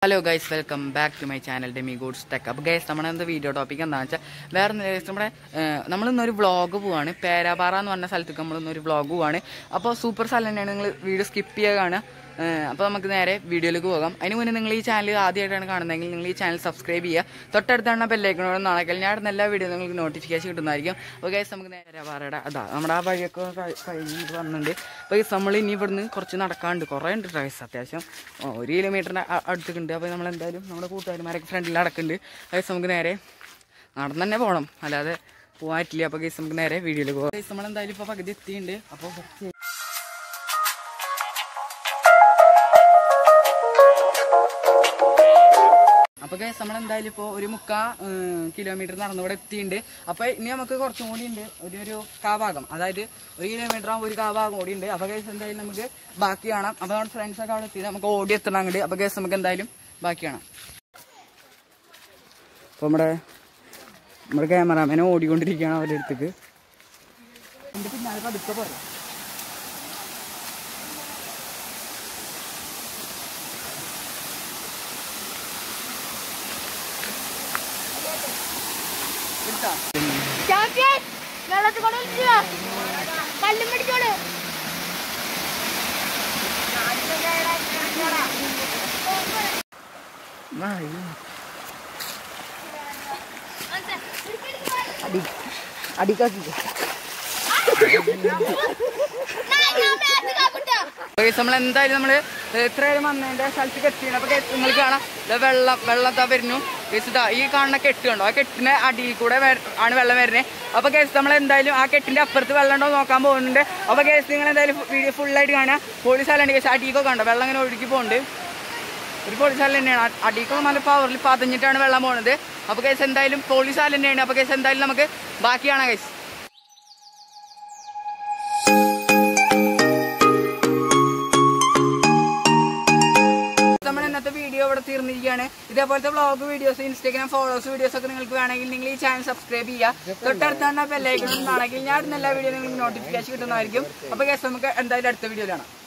hello guys welcome back to my channel Demi goods tech അപ്പോൾ guys നമ്മുടെ എന്താ video topic എന്താണെന്ന് വെച്ചാൽ വേറെ ഒന്നും ഇല്ല guys, നമ്മുടെ നമ്മളിന്നൊരു വ്ളോഗ് പോവാണ് പേരാപാറ എന്ന് പറഞ്ഞ സ്ഥലത്തേക്ക് നമ്മളിന്നൊരു വ്ളോഗ് പോവാണ് അപ്പോൾ സൂപ്പർ സ്ഥലം തന്നെയാണ് നിങ്ങൾ വീഡിയോ സ്കിപ്പ് ചെയ്യുക കാണുക അപ്പോൾ നമുക്ക് നേരെ വീഡിയോയിലേക്ക് പോകാം അതിന് മുന്നേ നിങ്ങൾ ഈ ചാനൽ ആദ്യമായിട്ടാണ് കാണുന്നതെങ്കിൽ നിങ്ങൾ ഈ ചാനൽ സബ്സ്ക്രൈബ് ചെയ്യുക തൊട്ടടുത്താണ് ബെല്ലൈക്കണോട് നാളെ ഞാൻ ഇടുന്ന എല്ലാ വീഡിയോ നിങ്ങൾക്ക് നോട്ടിഫിക്കേഷൻ കിട്ടുന്നതായിരിക്കും അപ്പോൾ ഗൈസ് നമുക്ക് നേരെ പാറയുടെ അതാ നമ്മുടെ ആ വഴിയൊക്കെ കഴി- കഴിഞ്ഞ് വന്നിട്ടുണ്ട് അപ്പോൾ ഗൈസ് നമ്മൾ ഇനി ഇവിടുന്ന് കുറച്ച് നടക്കാണ്ട് കുറേ ഉണ്ട് ഗൈസ് അത്യാവശ്യം ആ, ഒരു കിലോമീറ്ററിൻ്റെ അടുത്തേക്കുണ്ട് അപ്പോൾ നമ്മൾ എന്തായാലും നമ്മുടെ കൂട്ടുകാരന്മാരൊക്കെ ഫ്രണ്ടിൽ നടക്കുന്നുണ്ട് ഗൈസ് നമുക്ക് നേരെ നടന്ന് തന്നെ പോകണം അല്ലാതെ പോകാൻ പറ്റില്ല അപ്പോൾ ഗൈസ് നമുക്ക് നേരെ വീഡിയോയിൽ പോകാം ഗൈസ് നമ്മൾ എന്തായാലും ഇപ്പോൾ പകുതി എത്തിയിട്ടുണ്ട് അപ്പോൾ കുറച്ച് അപ്പൊ ഗൈസ് നമ്മൾ എന്തായാലും ഇപ്പോൾ ഒരു മുക്കാ കിലോമീറ്റർ നടന്ന് ഇവിടെ എത്തിയിട്ടുണ്ട് അപ്പൊ ഇനി നമുക്ക് കുറച്ചും കൂടി ഉണ്ട് ഒരു ഒരു കാഭാഗം അതായത് ഒരു കിലോമീറ്റർ ആകുമ്പോൾ ഒരു കാഭാഗം കൂടി ഉണ്ട് അപ്പൊ ഗൈസ് എന്തായാലും നമുക്ക് ബാക്കി കാണാം അപ്പൊ നമ്മുടെ ഫ്രണ്ട്സ് ഒക്കെ അവിടെ എത്തി നമുക്ക് ഓടി എത്തണം അങ്ങോട്ട് അപ്പൊ ഗൈസ് നമുക്ക് എന്തായാലും ബാക്കി കാണാം അപ്പൊ നമ്മുടെ നമ്മുടെ ക്യാമറാമാനെ ഓടിക്കൊണ്ടിരിക്കുകയാണ് അവരുടെ അടുത്തേക്ക് എന്റെ പിന്നാലെ പതുക്കെ പറയാം എടുത്താ ചാമ്പ്യൻ വെള്ളത്തിൽ കൊണ്ട് കളിക്കുക കല്ലും പിടിച്ചോള് അടി അടിക്കാക്കി നമ്മൾ എന്തായാലും നമ്മള് എത്രയായാലും വന്നതിന്റെ സ്ഥലത്തേക്ക് എത്തിയാണ് അപ്പൊ guys നിങ്ങൾക്ക് കാണാം ദാ വെള്ളം വെള്ളം താ വരുന്നു Guys ഇതാ ഈ കാണുന്ന കെട്ട് കണ്ടോ ആ കെട്ടിന്റെ അടിയിൽ കൂടെ വര- ആണ് വെള്ളം വരുന്നത് അപ്പൊ കേസ് നമ്മൾ എന്തായാലും ആ കെട്ടിന്റെ അപ്പുറത്ത് വെള്ളം ഉണ്ടോ നോക്കാൻ പോകുന്നുണ്ട് അപ്പൊ കേസ് നിങ്ങൾ എന്തായാലും വീഡിയോ ഫുൾ ആയിട്ട് കാണാം പോലീസ് അല്ലാണ്ട് കേസ് അടിക്കൊക്കെ കണ്ടോ വെള്ളം ഇങ്ങനെ ഒഴുകി പോകുന്നുണ്ട് ഒരു പോലീസ് ആല തന്നെയാണ് അടിക്കൊക്കെ നല്ല പവറിൽ പതഞ്ഞിട്ടാണ് വെള്ളം പോകുന്നത് അപ്പൊ കേസ് എന്തായാലും പോലീസ് ആല തന്നെയാണ് അപ്പൊ കേസ് എന്തായാലും നമുക്ക് ബാക്കിയാണ് കേസ് നമ്മൾ ഇന്നത്തെ വീഡിയോ ഇവിടെ തീർന്നിരിക്കുകയാണ് ഇതേപോലത്തെ vlog videos Instagram follows videos ഒക്കെ നിങ്ങൾക്ക് വേണമെങ്കിൽ നിങ്ങൾ ഈ ചാനൽ സബ്സ്ക്രൈബ് ചെയ്യുക തൊട്ടടുത്താണ് ബെല്ലൈക്കൺ ആണെങ്കിൽ ഞാൻ ഇടുന്ന എല്ലാ വീഡിയോ നിങ്ങൾക്ക് നോട്ടിഫിക്കേഷൻ കിട്ടുന്നതായിരിക്കും അപ്പോൾ കേസ് നമുക്ക് എന്തായാലും അടുത്ത വീഡിയോയിലാണ്